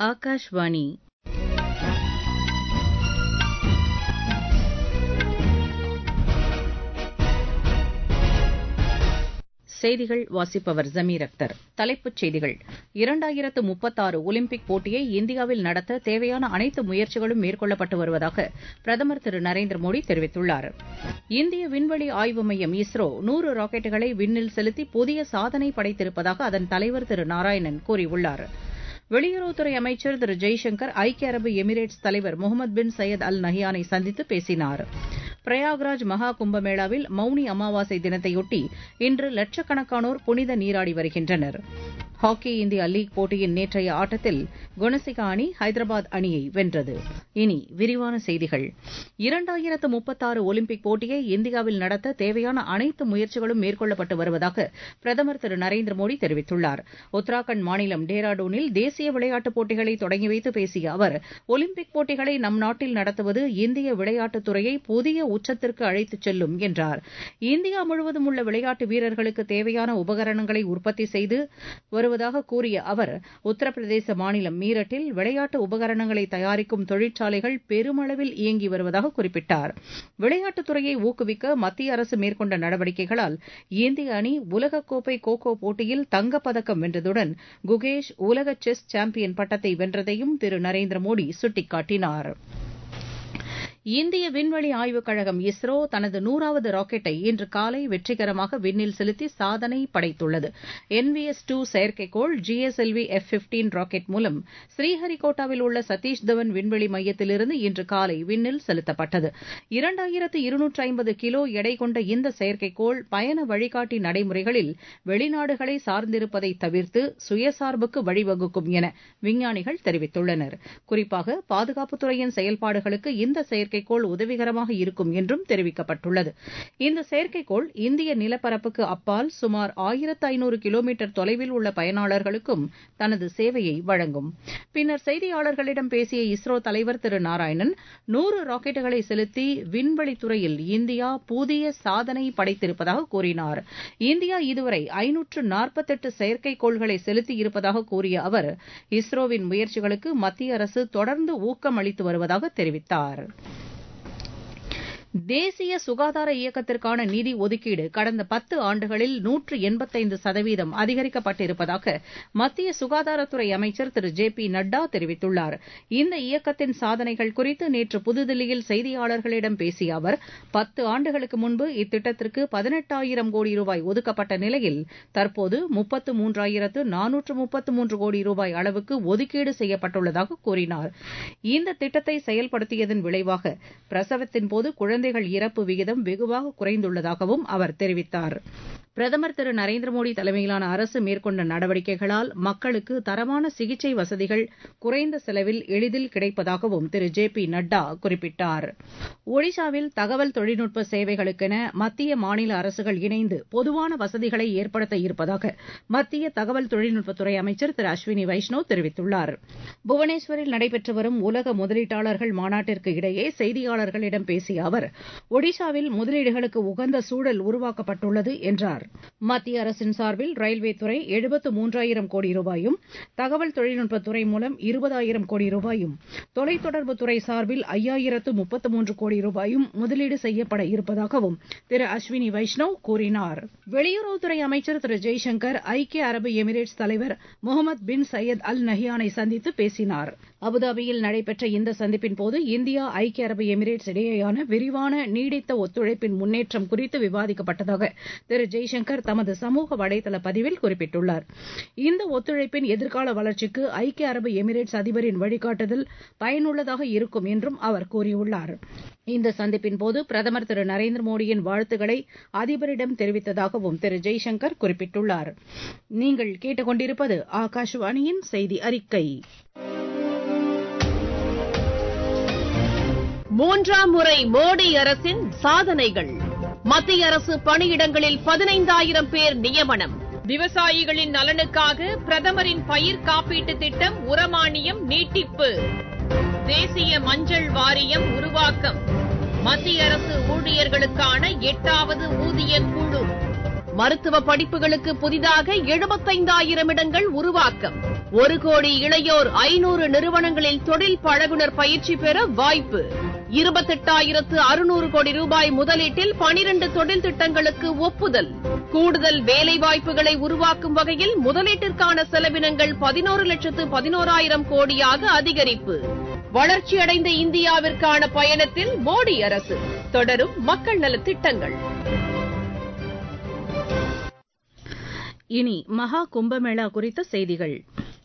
ஆகாஷ்வாணி செய்திகள் வாசிப்பவர் ஜமீர் அக்தர் தலைப்புச் செய்திகள் இரண்டாயிரத்து முப்பத்தாறு ஒலிம்பிக் போட்டியை இந்தியாவில் நடத்த தேவையான அனைத்து முயற்சிகளும் மேற்கொள்ளப்பட்டு வருவதாக பிரதமர் திரு நரேந்திர மோடி தெரிவித்துள்ளார் இந்திய விண்வெளி ஆய்வு மையம் இஸ்ரோ நூறு ராக்கெட்டுகளை விண்ணில் செலுத்தி புதிய சாதனை படைத்திருப்பதாக அதன் தலைவர் திரு நாராயணன் கூறியுள்ளார் வெளியுறவுத்துறை அமைச்சர் திரு ஜெய்சங்கர் ஐக்கிய அரபு எமிரேட்ஸ் தலைவர் முகமது பின் சையத் அல் நஹ்யானை சந்தித்து பேசினார் பிரயாக்ராஜ் மகா கும்பமேளாவில் மவுனி அமாவாசை தினத்தையொட்டி இன்று லட்சக்கணக்கானோர் புனித நீராடி வருகின்றனர் ஹாக்கி இந்தியா லீக் போட்டியின் நேற்றைய ஆட்டத்தில் குணசிகா அணி ஹைதராபாத் அணியை வென்றது இனி விரிவான செய்திகள் இரண்டாயிரத்து முப்பத்தாறு ஒலிம்பிக் போட்டியை இந்தியாவில் நடத்த தேவையான அனைத்து முயற்சிகளும் மேற்கொள்ளப்பட்டு வருவதாக பிரதமர் திரு நரேந்திர மோடி தெரிவித்துள்ளார் உத்தராகண்ட் மாநிலம் டேராடூனில் தேசிய விளையாட்டுப் போட்டிகளை தொடங்கி வைத்து பேசிய அவர் ஒலிம்பிக் போட்டிகளை நம் நாட்டில் நடத்துவது இந்திய விளையாட்டுத் துறையை புதிய உச்சத்திற்கு அழைத்துச் செல்லும் என்றார் இந்தியா முழுவதும் உள்ள விளையாட்டு வீரர்களுக்கு தேவையான உபகரணங்களை உற்பத்தி செய்து வருவதாக கூறிய அவர் உத்தரப்பிரதேச மாநிலம் மீரட்டில் விளையாட்டு உபகரணங்களை தயாரிக்கும் தொழிற்சாலைகள் பெருமளவில் இயங்கி வருவதாக குறிப்பிட்டார் விளையாட்டுத் துறையை ஊக்குவிக்க மத்திய அரசு மேற்கொண்ட நடவடிக்கைகளால் இந்திய அணி உலகக்கோப்பை கோகோ போட்டியில் தங்கப்பதக்கம் வென்றதுடன் குகேஷ் உலக செஸ் சாம்பியன் பட்டத்தை வென்றதையும் திரு நரேந்திர மோடி சுட்டிக்காட்டினார் இந்திய விண்வெளி ஆய்வுக் கழகம் இஸ்ரோ தனது நூறாவது ராக்கெட்டை இன்று காலை வெற்றிகரமாக விண்ணில் செலுத்தி சாதனை படைத்துள்ளது என்விஎஸ் டூ செயற்கைக்கோள் ஜிஎஸ்எல்வி எஃப் பிப்டீன் ராக்கெட் மூலம் ஸ்ரீஹரிகோட்டாவில் உள்ள சதீஷ் தவன் விண்வெளி மையத்திலிருந்து இன்று காலை விண்ணில் செலுத்தப்பட்டது இரண்டாயிரத்து இருநூற்று ஐம்பது கிலோ எடை கொண்ட இந்த செயற்கைக்கோள் பயண வழிகாட்டி நடைமுறைகளில் வெளிநாடுகளை சார்ந்திருப்பதை தவிர்த்து சுயசார்புக்கு வழிவகுக்கும் என விஞ்ஞானிகள் தெரிவித்துள்ளனர் குறிப்பாக பாதுகாப்புத்துறையின் செயல்பாடுகளுக்கு இந்த செயற்கை செயற்கைக்கோள் உதவிகரமாக இருக்கும் என்றும் தெரிவிக்கப்பட்டுள்ளது இந்த செயற்கைக்கோள் இந்திய நிலப்பரப்புக்கு அப்பால் சுமார் ஆயிரத்து ஐநூறு கிலோமீட்டர் தொலைவில் உள்ள பயனாளர்களுக்கும் தனது சேவையை வழங்கும் பின்னர் செய்தியாளர்களிடம் பேசிய இஸ்ரோ தலைவர் திரு நாராயணன் நூறு ராக்கெட்டுகளை செலுத்தி விண்வெளித்துறையில் இந்தியா புதிய சாதனை படைத்திருப்பதாக கூறினார் இந்தியா இதுவரை ஐநூற்று நாற்பத்தெட்டு செயற்கைக்கோள்களை செலுத்தியிருப்பதாக கூறிய அவர் இஸ்ரோவின் முயற்சிகளுக்கு மத்திய அரசு தொடர்ந்து ஊக்கம் அளித்து வருவதாக தெரிவித்தார் தேசிய சுகாதார இயக்கத்திற்கான நிதி ஒதுக்கீடு கடந்த பத்து ஆண்டுகளில் நூற்று எண்பத்தைந்து சதவீதம் அதிகரிக்கப்பட்டிருப்பதாக மத்திய சுகாதாரத்துறை அமைச்சர் திரு ஜே பி நட்டா தெரிவித்துள்ளார் இந்த இயக்கத்தின் சாதனைகள் குறித்து நேற்று புதுதில்லியில் செய்தியாளர்களிடம் பேசிய அவர் பத்து ஆண்டுகளுக்கு முன்பு இத்திட்டத்திற்கு பதினெட்டாயிரம் கோடி ரூபாய் ஒதுக்கப்பட்ட நிலையில் தற்போது முப்பத்து மூன்றாயிரத்து நானூற்று முப்பத்து மூன்று கோடி ரூபாய் அளவுக்கு ஒதுக்கீடு செய்யப்பட்டுள்ளதாக கூறினார் இந்த திட்டத்தை செயல்படுத்தியதன் விளைவாக பிரசவத்தின்போது குழந்தை குழந்தைகள் இறப்பு விகிதம் வெகுவாக குறைந்துள்ளதாகவும் அவர் தெரிவித்தார் பிரதமர் திரு நரேந்திர மோடி தலைமையிலான அரசு மேற்கொண்ட நடவடிக்கைகளால் மக்களுக்கு தரமான சிகிச்சை வசதிகள் குறைந்த செலவில் எளிதில் கிடைப்பதாகவும் திரு ஜே பி நட்டா குறிப்பிட்டார் ஒடிஷாவில் தகவல் தொழில்நுட்ப சேவைகளுக்கென மத்திய மாநில அரசுகள் இணைந்து பொதுவான வசதிகளை ஏற்படுத்த இருப்பதாக மத்திய தகவல் தொழில்நுட்பத்துறை அமைச்சர் திரு அஸ்வினி வைஷ்ணவ் தெரிவித்துள்ளார் புவனேஸ்வரில் நடைபெற்று வரும் உலக முதலீட்டாளர்கள் மாநாட்டிற்கு இடையே செய்தியாளர்களிடம் பேசிய அவர் ஒடிஷாவில் முதலீடுகளுக்கு உகந்த சூழல் உருவாக்கப்பட்டுள்ளது என்றார் மத்திய அரசின் சார்பில் ரயில்வே துறை எழுபத்து மூன்றாயிரம் கோடி ரூபாயும் தகவல் தொழில்நுட்பத்துறை மூலம் இருபதாயிரம் கோடி ரூபாயும் தொலைத்தொடர்பு துறை சார்பில் ஐயாயிரத்து முப்பத்து மூன்று கோடி ரூபாயும் முதலீடு செய்யப்பட இருப்பதாகவும் திரு அஸ்வினி வைஷ்ணவ் கூறினார் வெளியுறவுத்துறை அமைச்சர் திரு ஜெய்சங்கர் ஐக்கிய அரபு எமிரேட்ஸ் தலைவர் முகமது பின் சையத் அல் நஹ்யானை சந்தித்து பேசினார் அபுதாபியில் நடைபெற்ற இந்த சந்திப்பின்போது இந்தியா ஐக்கிய அரபு எமிரேட்ஸ் இடையேயான விரிவான நீடித்த ஒத்துழைப்பின் முன்னேற்றம் குறித்து விவாதிக்கப்பட்டதாக திரு ஜெய்சங்கர் தமது சமூக வலைதள பதிவில் குறிப்பிட்டுள்ளார் இந்த ஒத்துழைப்பின் எதிர்கால வளர்ச்சிக்கு ஐக்கிய அரபு எமிரேட்ஸ் அதிபரின் வழிகாட்டுதல் பயனுள்ளதாக இருக்கும் என்றும் அவர் கூறியுள்ளார் இந்த சந்திப்பின்போது பிரதமர் திரு நரேந்திர மோடியின் வாழ்த்துக்களை அதிபரிடம் தெரிவித்ததாகவும் திரு ஜெய்சங்கர் குறிப்பிட்டுள்ளார் நீங்கள் கேட்டுக்கொண்டிருப்பது ஆகாஷவாணியின் செய்தி அறிக்கை மூன்றாம் முறை மோடி அரசின் சாதனைகள் மத்திய அரசு பணியிடங்களில் பதினைந்தாயிரம் பேர் நியமனம் விவசாயிகளின் நலனுக்காக பிரதமரின் பயிர் காப்பீட்டு திட்டம் உரமானியம் நீட்டிப்பு தேசிய மஞ்சள் வாரியம் உருவாக்கம் மத்திய அரசு ஊழியர்களுக்கான எட்டாவது ஊதிய குழு மருத்துவ படிப்புகளுக்கு புதிதாக எழுபத்தைந்தாயிரம் இடங்கள் உருவாக்கம் ஒரு கோடி இளையோர் ஐநூறு நிறுவனங்களில் தொழில் பழகுனர் பயிற்சி பெற வாய்ப்பு இருபத்தெட்டாயிரத்து அறுநூறு கோடி ரூபாய் முதலீட்டில் பனிரண்டு தொழில் திட்டங்களுக்கு ஒப்புதல் கூடுதல் வேலைவாய்ப்புகளை உருவாக்கும் வகையில் முதலீட்டிற்கான செலவினங்கள் பதினோரு லட்சத்து பதினோராயிரம் கோடியாக அதிகரிப்பு வளர்ச்சியடைந்த இந்தியாவிற்கான பயணத்தில் மோடி அரசு தொடரும் மக்கள் நலத் திட்டங்கள் இனி மகா கும்பமேளா குறித்த செய்திகள்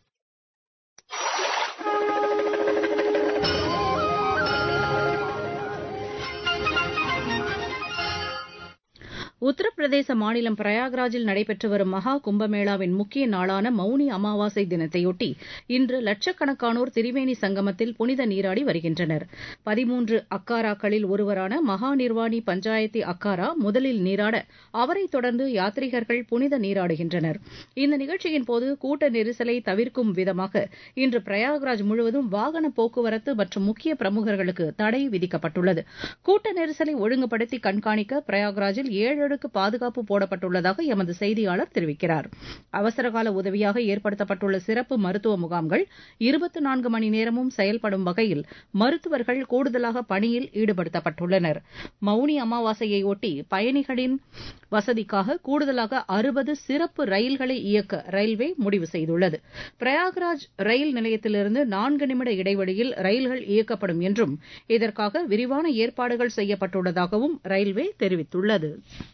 உத்தரப்பிரதேச மாநிலம் பிரயாக்ராஜில் நடைபெற்று வரும் மகா கும்பமேளாவின் முக்கிய நாளான மவுனி அமாவாசை தினத்தையொட்டி இன்று லட்சக்கணக்கானோர் திரிவேணி சங்கமத்தில் புனித நீராடி வருகின்றனர் பதிமூன்று அக்காராக்களில் ஒருவரான மகா நிர்வாணி பஞ்சாயத்தி அக்காரா முதலில் நீராட அவரைத் தொடர்ந்து யாத்ரீகர்கள் புனித நீராடுகின்றனர் இந்த நிகழ்ச்சியின் போது கூட்ட நெரிசலை தவிர்க்கும் விதமாக இன்று பிரயாக்ராஜ் முழுவதும் வாகன போக்குவரத்து மற்றும் முக்கிய பிரமுகர்களுக்கு தடை விதிக்கப்பட்டுள்ளது கூட்ட நெரிசலை ஒழுங்குபடுத்தி கண்காணிக்க பிரயாக்ராஜில் ஏழு அடுக்கு பாதுகாப்பு போடப்பட்டுள்ளதாக எமது செய்தியாளர் தெரிவிக்கிறார் அவசரகால உதவியாக ஏற்படுத்தப்பட்டுள்ள சிறப்பு மருத்துவ முகாம்கள் இருபத்தி நான்கு மணி நேரமும் செயல்படும் வகையில் மருத்துவர்கள் கூடுதலாக பணியில் ஈடுபடுத்தப்பட்டுள்ளனர் மவுனி அமாவாசையையொட்டி பயணிகளின் வசதிக்காக கூடுதலாக அறுபது சிறப்பு ரயில்களை இயக்க ரயில்வே முடிவு செய்துள்ளது பிரயாக்ராஜ் ரயில் நிலையத்திலிருந்து நான்கு நிமிட இடைவெளியில் ரயில்கள் இயக்கப்படும் என்றும் இதற்காக விரிவான ஏற்பாடுகள் செய்யப்பட்டுள்ளதாகவும் ரயில்வே தெரிவித்துள்ளது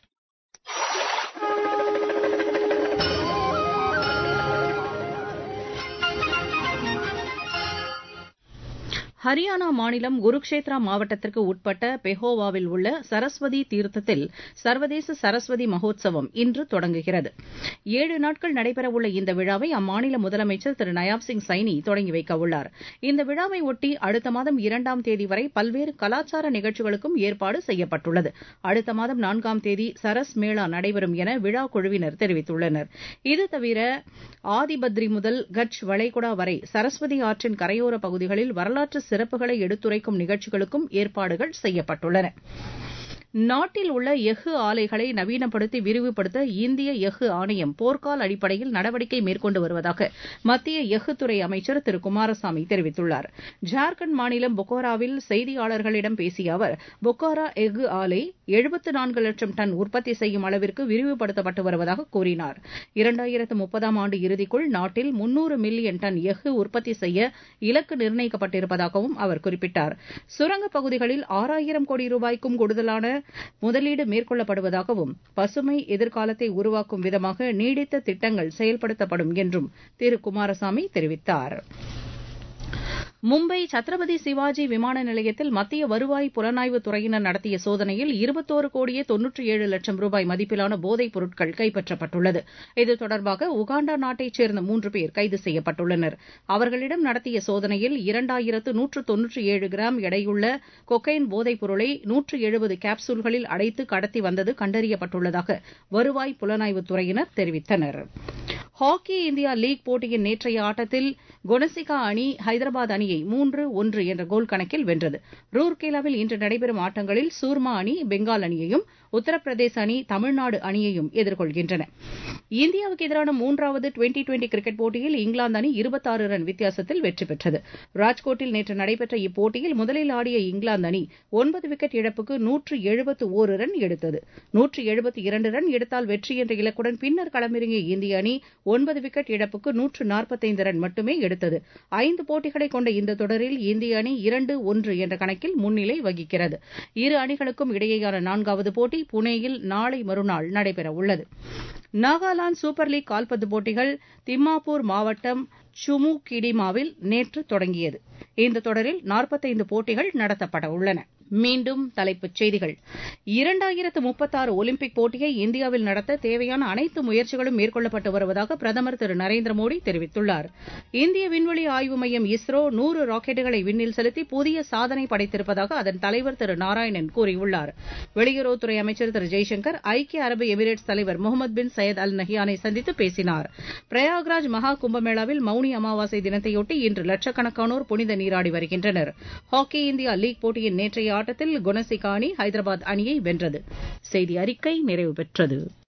ஹரியானா மாநிலம் குருக்ஷேத்ரா மாவட்டத்திற்கு உட்பட்ட பெஹோவாவில் உள்ள சரஸ்வதி தீர்த்தத்தில் சர்வதேச சரஸ்வதி மகோத்சவம் இன்று தொடங்குகிறது ஏழு நாட்கள் நடைபெறவுள்ள இந்த விழாவை அம்மாநில முதலமைச்சர் திரு நயாப் சிங் சைனி தொடங்கி வைக்க உள்ளார் இந்த விழாவை ஒட்டி அடுத்த மாதம் இரண்டாம் தேதி வரை பல்வேறு கலாச்சார நிகழ்ச்சிகளுக்கும் ஏற்பாடு செய்யப்பட்டுள்ளது அடுத்த மாதம் நான்காம் தேதி சரஸ் மேளா நடைபெறும் என விழா குழுவினர் தெரிவித்துள்ளனர் இது தவிர ஆதிபத்ரி முதல் கட்ச் வளைகுடா வரை சரஸ்வதி ஆற்றின் கரையோர பகுதிகளில் வரலாற்று சிறப்புகளை எடுத்துரைக்கும் நிகழ்ச்சிகளுக்கும் ஏற்பாடுகள் செய்யப்பட்டுள்ளன நாட்டில் உள்ள எஃகு ஆலைகளை நவீனப்படுத்தி விரிவுபடுத்த இந்திய எஃகு ஆணையம் போர்க்கால அடிப்படையில் நடவடிக்கை மேற்கொண்டு வருவதாக மத்திய எஃகுத்துறை அமைச்சர் திரு குமாரசாமி தெரிவித்துள்ளார் ஜார்க்கண்ட் மாநிலம் பொக்காராவில் செய்தியாளர்களிடம் பேசிய அவர் பொக்காரா எஃகு ஆலை எழுபத்து நான்கு லட்சம் டன் உற்பத்தி செய்யும் அளவிற்கு விரிவுபடுத்தப்பட்டு வருவதாக கூறினார் இரண்டாயிரத்து முப்பதாம் ஆண்டு இறுதிக்குள் நாட்டில் முன்னூறு மில்லியன் டன் எஃகு உற்பத்தி செய்ய இலக்கு நிர்ணயிக்கப்பட்டிருப்பதாகவும் அவர் குறிப்பிட்டார் சுரங்கப் பகுதிகளில் ஆறாயிரம் கோடி ரூபாய்க்கும் கூடுதலான முதலீடு மேற்கொள்ளப்படுவதாகவும் பசுமை எதிர்காலத்தை உருவாக்கும் விதமாக நீடித்த திட்டங்கள் செயல்படுத்தப்படும் என்றும் திரு குமாரசாமி தெரிவித்தார் மும்பை சத்ரபதி சிவாஜி விமான நிலையத்தில் மத்திய வருவாய் புலனாய்வு துறையினர் நடத்திய சோதனையில் இருபத்தோரு கோடியே தொன்னூற்றி ஏழு லட்சம் ரூபாய் மதிப்பிலான போதைப் பொருட்கள் கைப்பற்றப்பட்டுள்ளது இது தொடர்பாக உகாண்டா நாட்டைச் சேர்ந்த மூன்று பேர் கைது செய்யப்பட்டுள்ளனர் அவர்களிடம் நடத்திய சோதனையில் இரண்டாயிரத்து நூற்று தொன்னூற்றி ஏழு கிராம் எடையுள்ள கொக்கைன் போதைப் பொருளை நூற்று எழுபது கேப்சூல்களில் அடைத்து கடத்தி வந்தது கண்டறியப்பட்டுள்ளதாக வருவாய் புலனாய்வுத் துறையினர் தெரிவித்தனர் ஹாக்கி இந்தியா லீக் போட்டியின் நேற்றைய ஆட்டத்தில் கொனசிகா அணி ஹைதராபாத் அணியை மூன்று ஒன்று என்ற கோல் கணக்கில் வென்றது ரூர்கேலாவில் இன்று நடைபெறும் ஆட்டங்களில் சூர்மா அணி பெங்கால் அணியையும் உத்தரப்பிரதேச அணி தமிழ்நாடு அணியையும் எதிர்கொள்கின்றன இந்தியாவுக்கு எதிரான மூன்றாவது டுவெண்டி டுவெண்டி கிரிக்கெட் போட்டியில் இங்கிலாந்து அணி இருபத்தாறு ரன் வித்தியாசத்தில் வெற்றி பெற்றது ராஜ்கோட்டில் நேற்று நடைபெற்ற இப்போட்டியில் முதலில் ஆடிய இங்கிலாந்து அணி ஒன்பது விக்கெட் இழப்புக்கு நூற்று எழுபத்து ஒரு ரன் எடுத்தது நூற்று எழுபத்து இரண்டு ரன் எடுத்தால் வெற்றி என்ற இலக்குடன் பின்னர் களமிறங்கிய இந்திய அணி ஒன்பது விக்கெட் இழப்புக்கு நூற்று நாற்பத்தைந்து ரன் மட்டுமே எடுத்தது ஐந்து போட்டிகளை கொண்ட இந்த தொடரில் இந்திய அணி இரண்டு ஒன்று என்ற கணக்கில் முன்னிலை வகிக்கிறது இரு அணிகளுக்கும் இடையேயான நான்காவது போட்டி புனேயில் நாளை மறுநாள் நடைபெறவுள்ளது நாகாலாந்து சூப்பர் லீக் கால்பந்து போட்டிகள் திம்மாப்பூர் மாவட்டம் சுமுகிடிமாவில் நேற்று தொடங்கியது இந்த தொடரில் நாற்பத்தைந்து போட்டிகள் நடத்தப்பட உள்ளன மீண்டும் தலைப்புச் செய்திகள் இரண்டாயிரத்து முப்பத்தாறு ஒலிம்பிக் போட்டியை இந்தியாவில் நடத்த தேவையான அனைத்து முயற்சிகளும் மேற்கொள்ளப்பட்டு வருவதாக பிரதமர் திரு நரேந்திர மோடி தெரிவித்துள்ளார் இந்திய விண்வெளி ஆய்வு மையம் இஸ்ரோ நூறு ராக்கெட்டுகளை விண்ணில் செலுத்தி புதிய சாதனை படைத்திருப்பதாக அதன் தலைவர் திரு நாராயணன் கூறியுள்ளார் வெளியுறவுத்துறை அமைச்சர் திரு ஜெய்சங்கர் ஐக்கிய அரபு எமிரேட்ஸ் தலைவர் முகமது பின் சையத் அல் நஹ்யானை சந்தித்து பேசினார் பிரயாக்ராஜ் மகா கும்பமேளாவில் மவுனி அமாவாசை தினத்தையொட்டி இன்று லட்சக்கணக்கானோர் புனித நீராடி வருகின்றனர் ஹாக்கி இந்தியா லீக் போட்டியின் நேற்றைய ஆட்டத்தில் குணசிகா அணி ஹைதராபாத் அணியை வென்றது செய்தி அறிக்கை நிறைவு பெற்றது